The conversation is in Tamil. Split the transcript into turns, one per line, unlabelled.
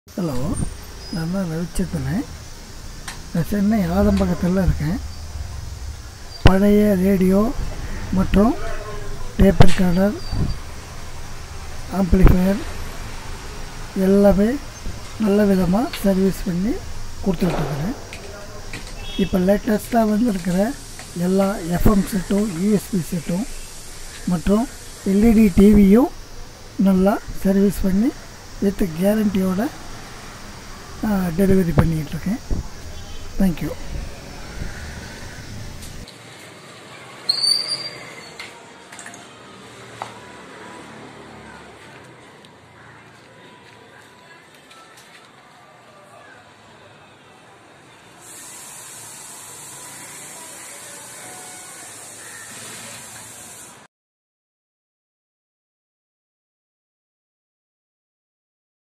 ஹலோ நான் தான் ரவிச்சந்திரன் நான் சென்னை ஆதம்பக்கத்தில் இருக்கேன் பழைய ரேடியோ மற்றும் டேப் ரெக்கார்டர் ஆம்ப்ளிஃபையர் எல்லாமே நல்ல விதமாக சர்வீஸ் பண்ணி கொடுத்துட்ருக்குறேன் இப்போ லேட்டஸ்ட்டாக வந்திருக்கிற எல்லா எஃப்எம் செட்டும் யூஎஸ்பி செட்டும் மற்றும் எல்இடி டிவியும் நல்லா சர்வீஸ் பண்ணி வித் கேரண்டியோட டெலிவரி பண்ணிகிட்ருக்கேன் தேங்க்யூ